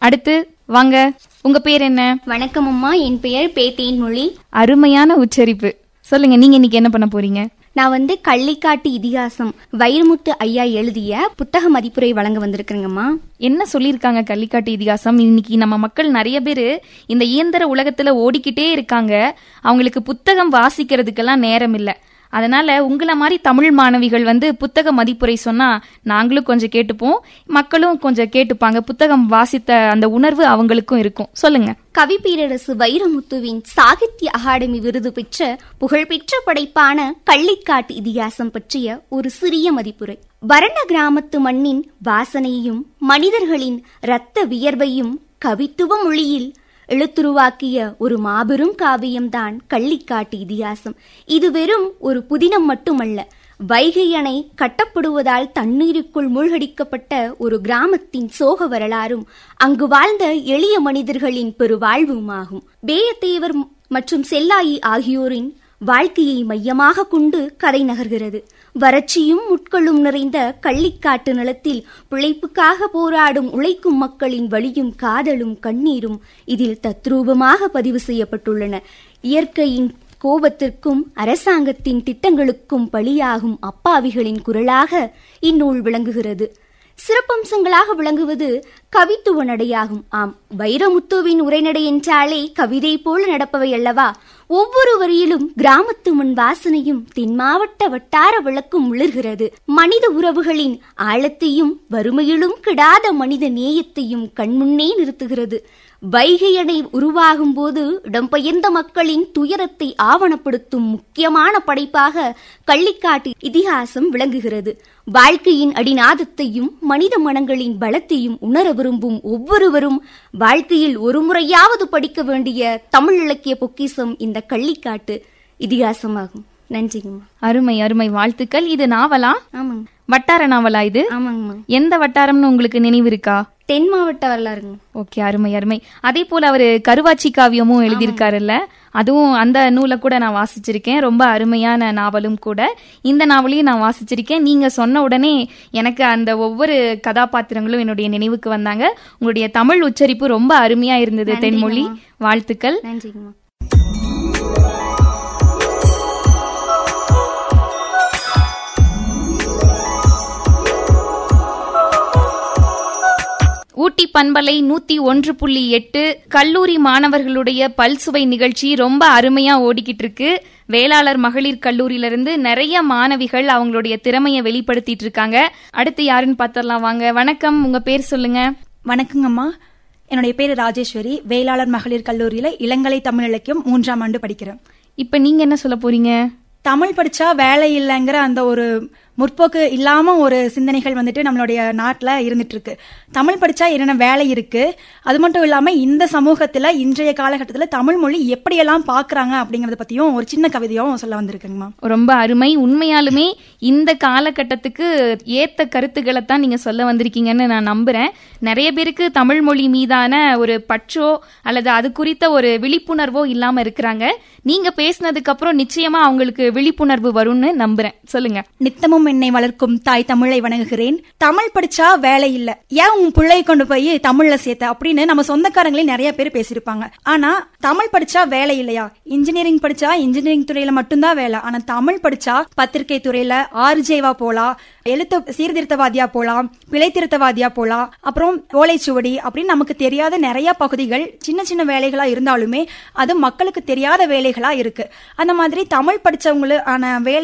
அடுத்து வாங்க உங்க பேர் என்ன வணக்கம் அம்மா என் பெயர் பே தேன்மொழி அருமையான உச்சரிப்பு சொல்லுங்க நீங்க இன்னைக்கு என்ன பண்ண போறீங்க நான் வந்து கள்ளிக்காட்டு இதிகாசம் வைரமுத்து ஐயா எழுதிய புத்தக மதிப்புரை வழங்க வந்திருக்கிறேங்கம்மா என்ன சொல்லியிருக்காங்க கள்ளிக்காட்டு இதிகாசம் இன்னைக்கு நம்ம மக்கள் நிறைய பேர் இந்த இயந்திர உலகத்துல ஓடிக்கிட்டே இருக்காங்க அவங்களுக்கு புத்தகம் வாசிக்கிறதுக்கெல்லாம் நேரம் இல்ல அதனால உங்கள மாதிரி தமிழ் மாணவிகள் வந்து புத்தக மதிப்புரை சொன்னா நாங்களும் கொஞ்சம் கேட்டுப்போம் மக்களும் கொஞ்சம் கேட்டுப்பாங்க புத்தகம் வாசித்த அந்த உணர்வு அவங்களுக்கும் இருக்கும் சொல்லுங்க கவி பேரரசு வைரமுத்துவின் சாகித்ய அகாடமி விருது பெற்ற புகழ்பெற்ற படைப்பான கள்ளிக்காட்டு இதிகாசம் பற்றிய ஒரு சிறிய மதிப்புரை வரண கிராமத்து மண்ணின் வாசனையையும் மனிதர்களின் இரத்த வியர்வையும் கவித்துவ மொழியில் எழுத்துருவாக்கிய ஒரு மாபெரும் காவியம்தான் கள்ளிக்காட்டு இதிகாசம் இது வெறும் ஒரு புதினம் மட்டுமல்ல வைகை அணை கட்டப்படுவதால் தண்ணீருக்குள் மூழ்கடிக்கப்பட்ட ஒரு கிராமத்தின் சோக வரலாறும் அங்கு வாழ்ந்த எளிய மனிதர்களின் பெருவாழ்வுமாகும் பேயத்தேவர் மற்றும் செல்லாயி ஆகியோரின் வாழ்க்கையை மையமாக கொண்டு கதை நகர்கிறது வறட்சியும் முட்களும் நிறைந்த கள்ளிக்காட்டு நிலத்தில் பிழைப்புக்காக போராடும் உழைக்கும் மக்களின் வலியும் காதலும் கண்ணீரும் இதில் தத்ரூபமாக பதிவு செய்யப்பட்டுள்ளன இயற்கையின் கோபத்திற்கும் அரசாங்கத்தின் திட்டங்களுக்கும் பலியாகும் அப்பாவிகளின் குரலாக இந்நூல் விளங்குகிறது சிறப்பம்சங்களாக விளங்குவது கவித்துவ நடையாகும் ஆம் வைரமுத்துவின் உரைநடை என்றாலே கவிதை போல நடப்பவை அல்லவா ஒவ்வொரு வரியிலும் கிராமத்து மண் வாசனையும் தென் மாவட்ட வட்டார விளக்கும் உளிர்கிறது மனித உறவுகளின் ஆழத்தையும் வறுமையிலும் கிடாத மனித நேயத்தையும் கண்முன்னே நிறுத்துகிறது வைகை அணை உருவாகும் போது இடம்பெயர்ந்த மக்களின் துயரத்தை ஆவணப்படுத்தும் முக்கியமான படைப்பாக கள்ளிக்காட்டு இதிகாசம் விளங்குகிறது வாழ்க்கையின் அடிநாதத்தையும் மனித மனங்களின் பலத்தையும் உணர விரும்பும் ஒவ்வொருவரும் வாழ்க்கையில் ஒரு முறையாவது படிக்க வேண்டிய தமிழ் இலக்கிய பொக்கிசம் இந்த கள்ளிக்காட்டு இதிகாசமாகும் நன்றிங்கம்மா அருமை அருமை வாழ்த்துக்கள் இது நாவலா ஆமாங்க வட்டார நாவலா இது ஆமாங்கம்மா எந்த வட்டாரம்னு உங்களுக்கு நினைவு இருக்கா தென் மாவட்ட வரலாறுங்க ஓகே அருமை அருமை அதே போல அவரு கருவாச்சி காவியமும் எழுதியிருக்காருல்ல அதுவும் அந்த நூலை கூட நான் வாசிச்சிருக்கேன் ரொம்ப அருமையான நாவலும் கூட இந்த நாவலையும் நான் வாசிச்சிருக்கேன் நீங்க சொன்ன உடனே எனக்கு அந்த ஒவ்வொரு கதாபாத்திரங்களும் என்னுடைய நினைவுக்கு வந்தாங்க உங்களுடைய தமிழ் உச்சரிப்பு ரொம்ப அருமையா இருந்தது தென்மொழி வாழ்த்துக்கள் நன்றிங்கம்மா ஊட்டி பண்பலை நூத்தி ஒன்று புள்ளி எட்டு கல்லூரி மாணவர்களுடைய பல்சுவை நிகழ்ச்சி ரொம்ப அருமையா ஓடிக்கிட்டு இருக்கு வேளாளர் மகளிர் கல்லூரியில இருந்து நிறைய மாணவிகள் அவங்களுடைய திறமையை வெளிப்படுத்திட்டு இருக்காங்க அடுத்து யாருன்னு பார்த்தரலாம் வாங்க வணக்கம் உங்க பேர் சொல்லுங்க வணக்கங்கம்மா என்னுடைய பேரு ராஜேஸ்வரி வேளாளர் மகளிர் கல்லூரியில இளங்கலை தமிழ் இலக்கியம் மூன்றாம் ஆண்டு படிக்கிறேன் இப்ப நீங்க என்ன சொல்ல போறீங்க தமிழ் படிச்சா வேலை இல்லைங்கிற அந்த ஒரு முற்போக்கு இல்லாம ஒரு சிந்தனைகள் வந்துட்டு நம்மளுடைய நாட்டுல இருந்துட்டு இருக்கு தமிழ் படிச்சா என்னென்ன வேலை இருக்கு அது மட்டும் இல்லாம இந்த சமூகத்துல இன்றைய காலகட்டத்துல தமிழ் மொழி எப்படியெல்லாம் பாக்குறாங்க அப்படிங்கறத பத்தியும் ஒரு சின்ன கவிதையும் சொல்ல வந்திருக்குங்கம்மா ரொம்ப அருமை உண்மையாலுமே இந்த காலகட்டத்துக்கு ஏத்த கருத்துக்களை தான் நீங்க சொல்ல வந்திருக்கீங்கன்னு நான் நம்புறேன் நிறைய பேருக்கு தமிழ் மொழி மீதான ஒரு பற்றோ அல்லது அது குறித்த ஒரு விழிப்புணர்வோ இல்லாம இருக்கிறாங்க நீங்க பேசினதுக்கு அப்புறம் நிச்சயமா அவங்களுக்கு விழிப்புணர்வு வரும்னு நம்புறேன் சொல்லுங்க நித்தமும் என்னை வளர்க்கும் தாய் தமிழை வணங்குகிறேன் தமிழ் படிச்சா வேலை இல்ல ஏன் உன் பிள்ளை கொண்டு போய் தமிழ்ல சேர்த்த அப்படின்னு நம்ம சொந்தக்காரங்களே நிறைய பேர் பேசியிருப்பாங்க ஆனா தமிழ் படிச்சா வேலை இல்லையா இன்ஜினியரிங் படிச்சா இன்ஜினியரிங் துறையில மட்டும்தான் வேலை ஆனா தமிழ் படிச்சா பத்திரிகை துறையில ஆர்ஜேவா போலாம் எழுத்து சீர்திருத்தவாதியா போலாம் பிழை திருத்தவாதியா போலாம் அப்புறம் ஓலைச்சுவடி அப்படின்னு நமக்கு தெரியாத நிறைய பகுதிகள் சின்ன சின்ன வேலைகளா இருந்தாலுமே அது மக்களுக்கு தெரியாத வேலைகளா இருக்கு அந்த மாதிரி தமிழ் படிச்சவங்களுக்கான வேலை